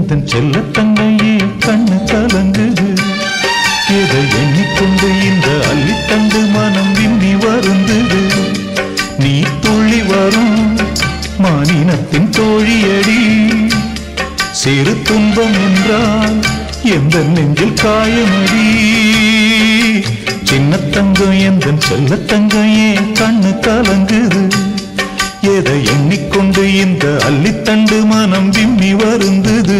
எந்த செல்ல தங்கையே கண்ணு கலங்குது எதை எண்ணிக்கொண்டு இந்த அள்ளித்தண்டு மனம் விம்மி வருந்தது நீ துள்ளி வரும் மானினத்தின் தோழியடி சிறு துன்பம் என்றால் எந்த நெஞ்சில் காயமடி சின்ன தங்கம் எந்த செல்ல தங்கம் ஏன் கண்ணு கலங்குது எதை எண்ணிக்கொண்டு இந்த அள்ளித்தண்டு மனம் விம்மி வருந்தது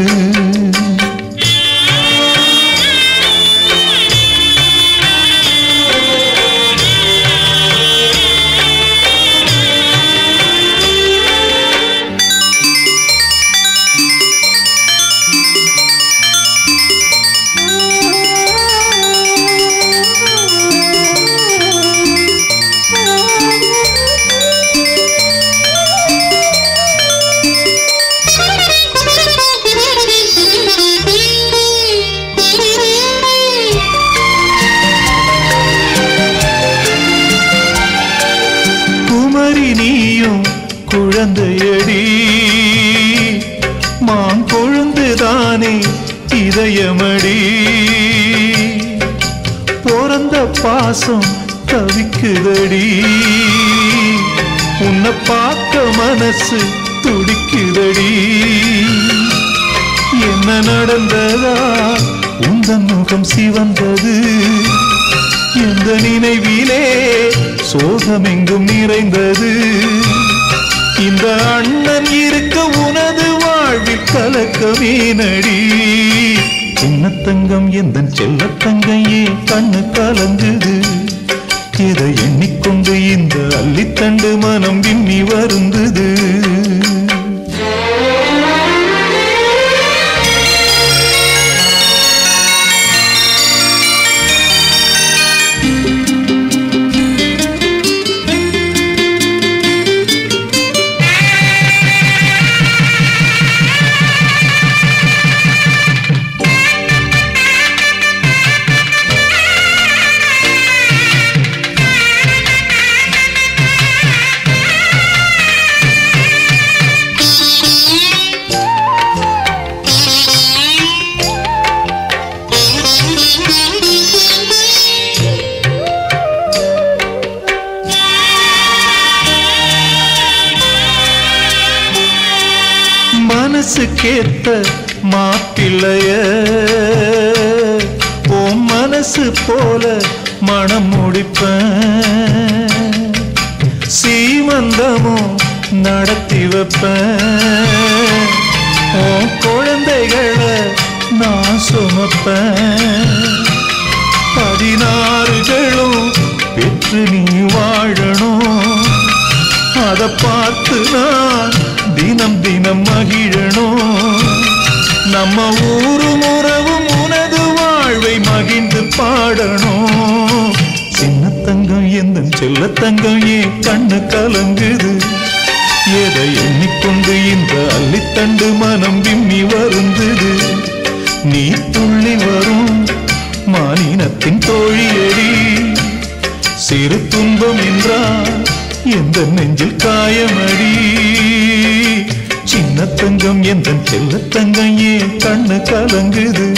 குமரி நீயும் குழந்தையடி மான் கொழுந்துதானே இதயமடி பிறந்த பாசம் தவிக்குதடி உன்னை பார்க்க மனசு துடிக்குதடி என்ன நடந்ததா உந்தன் முகம் சிவந்தது எந்த நினைவிலே சோகமெங்கும் நிறைந்தது இந்த அண்ணன் இருக்க உனது வாழ்வில் கலக்கமே நடி சின்ன தங்கம் எந்த செல்ல தங்கையே கண்ணு கலங்குது இதை எண்ணிக்கொண்டு இந்த அள்ளித்தண்டு மனம் விம்மி வருந்தது மனசுக்கேத்த மாப்பிள்ளைய உன் மனசு போல மனம் முடிப்பேன் சீமந்தமும் நடத்தி வைப்பேன் உன் குழந்தைகளை நான் சுமப்பேன் பதினாறுகளும் பெற்று நீ வாழணும் அத பார்த்து நான் தினம் தினம் மகிழணும் நம்ம ஊரும் உறவும் உனது வாழ்வை மகிழ்ந்து பாடணும் சின்ன தங்கம் எந்த செல்ல தங்கம் ஏன் கண்ணு கலங்குது எதை எண்ணிக்கொண்டு இந்த அள்ளித்தண்டு மனம் விம்மி வருந்தது நீ துள்ளி வரும் மானினத்தின் தோழியடி சிறு துன்பம் என்றால் எந்த நெஞ்சில் காயமடி சின்ன தங்கம் எந்த செல்ல தங்கம் ஏன் கண்ணு கலங்குது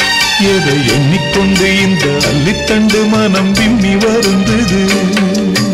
எதை எண்ணிக்கொண்டு இந்த அள்ளித்தண்டு மனம் விம்மி வருந்தது